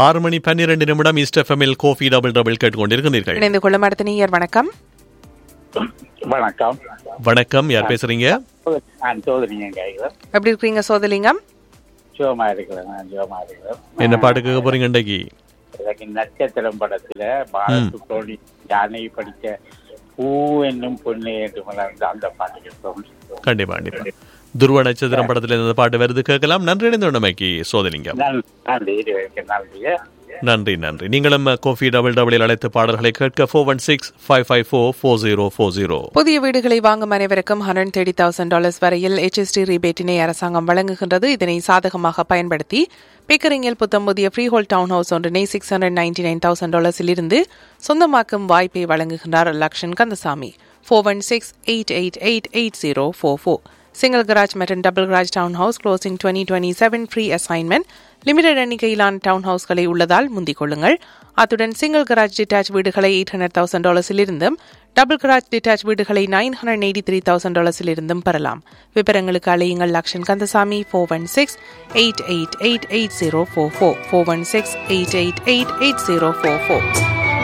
ஆறு மணி பன்னிரண்டு நிமிடம் ஈஸ்ட் எஃப்எம்எல் கோஃபி டபுள் டபுள் கேட்டுக்கொண்டிருக்கிறீர்கள் இணைந்து கொள்ளும் அடுத்த நேயர் வணக்கம் வணக்கம் வணக்கம் யார் பேசுறீங்க நான் சோதரிங்க கைகள் எப்படி இருக்கீங்க சோதலிங்கம் சிவமா இருக்கிறேன் நான் சிவமா இருக்கிறேன் என்ன பாட்டு கேட்க போறீங்க இன்றைக்கு எனக்கு நட்சத்திரம் படத்துல பாரத் தோழி யானை படித்த பூ என்னும் பொண்ணு என்று மலர்ந்த அந்த பாட்டு கேட்போம் கண்டிப்பா கண்டிப்பா துருவ நட்சத்திரம் படத்துல இந்த பாட்டு வருது கேட்கலாம் நன்றி இணைந்தோண்டமைக்கு சோதலிங்கம் நன்றி நன்றி இதுவரைக்கும் நன்றி நன்றி நன்றி நீங்களும் கோஃபி டபுள் டபுளில் அழைத்து பாடல்களை கேட்க four one six five five four four zero four zero புதிய வீடுகளை வாங்கும் அனைவருக்கும் ஹண்ட்ரட் தேர்ட்டி தௌசண்ட் டாலர்ஸ் வரையில் HST ரீபேட்டினை அரசாங்கம் வழங்குகின்றது இதனை சாதகமாக பயன்படுத்தி பிக்கரிங்கில் புத்தம் புதிய ஃப்ரீ ஹோல் டவுன் ஹவுஸ் ஒன்றினை six hundred ninety nine thousand டாலர்ஸில் இருந்து சொந்தமாக்கும் வாய்ப்பை வழங்குகின்றார் Lakshan Kandasamy four one six eight eight eight eight zero four four single garage மற்றும் double garage town house closing twenty twenty seven free assignment limited எண்ணிக்கையிலான town ஹவுஸ்களை உள்ளதால் முந்திக் கொள்ளுங்கள் அத்துடன் சிங்கிள் கராஜ் டிட்டாச் வீடுகளை எயிட் ஹண்ட்ரட் தௌசண்ட் டாலர்ஸிலிருந்தும் டபுள் கராஜ் டிட்டாச் வீடுகளை nine hundred eighty three thousand டாலர்ஸிலிருந்தும் பெறலாம் விவரங்களுக்கு அழையுங்கள் Lakshan Kandasamy four one six eight eight eight eight zero four four four one six eight eight eight eight zero four four